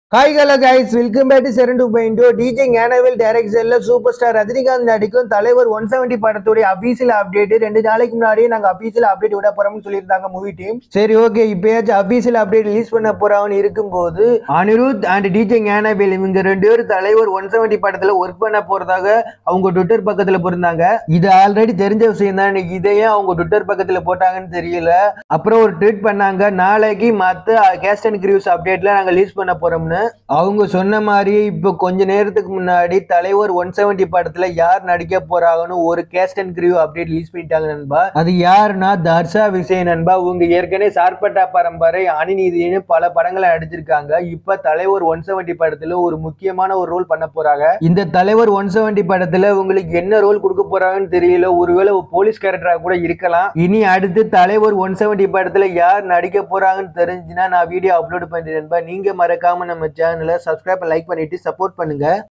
Hi hello guys welcome back to Cheran two point TJ Gnanavel டைரக்ஷன்ல super star Rajinikanth நடிக்கும் Thalaivar one seventy படத்துடைய official update ரெண்டு நாளைக்கு முன்னாடியே நாங்க அபிஷியல் அப்டேட் விட போறோம்னு சொல்லியிருந்தாங்க மூவி டீம் சரி ஓகே இப்பயாச்சும் அபிஷியல் அப்டேட் ரிலீஸ் பண்ண போறாங்கன்னு இருக்கும்போது அனிருத் அண்ட் டிஜே ஞானவேல் இவங்க ரெண்டு பேரும் தலைவர் ஒன் செவன்டி படத்துல ஒர்க் பண்ண போறதாக அவங்க ட்விட்டர் பக்கத்துல போயிருந்தாங்க இது ஆல்ரெடி தெரிஞ்ச விஷயம் தான் இன்னைக்கு இதையே அவங்க ட்விட்டர் பக்கத்துல போட்டாங்கன்னு தெரியல அப்புறம் ஒரு ட்வீட் பண்ணாங்க நாளைக்கு மத்த கேஸ்ட் அண்ட் கிரியூஸ் அப்டேட்ல நாங்க ரிலீஸ் பண்ண போறோம்னு அவங்க சொன்ன மாதிரியே இப்போ கொஞ்ச நேரத்துக்கு முன்னாடி தலைவர் ஒன் செவன்டி படத்துல யார் நடிக்க போறாங்கன்னு ஒரு cast and crew update release பண்ணிட்டாங்க நண்பா அது யாருன்னா தர்ஷா விஜய் நண்பா அவங்க ஏற்கனவே சார்பட்டா பரம்பரை அணிநீதினு பல படங்களை நடிச்சிருக்காங்க இப்ப தலைவர் ஒன் செவன்டி படத்துல ஒரு முக்கியமான ஒரு ரோல் பண்ண போறாங்க இந்த தலைவர் ஒன் செவன்டி படத்துல உங்களுக்கு என்ன ரோல் கொடுக்க போறாங்கன்னு தெரியல ஒருவேளை ஒரு போலீஸ் கேரக்டரா கூட இருக்கலாம் இனி அடுத்து தலைவர் ஒன் செவன்டி படத்துல யார் நடிக்க போறாங்கன்னு தெரிஞ்சுன்னா நான் வீடியோ அப்லோட் பண்றேன் நண்பா. நீங்க மறக்காம நம்ம சேனலை சப்ஸ்கிரைப் லைக் பண்ணிட்டு சப்போர்ட் பண்ணுங்க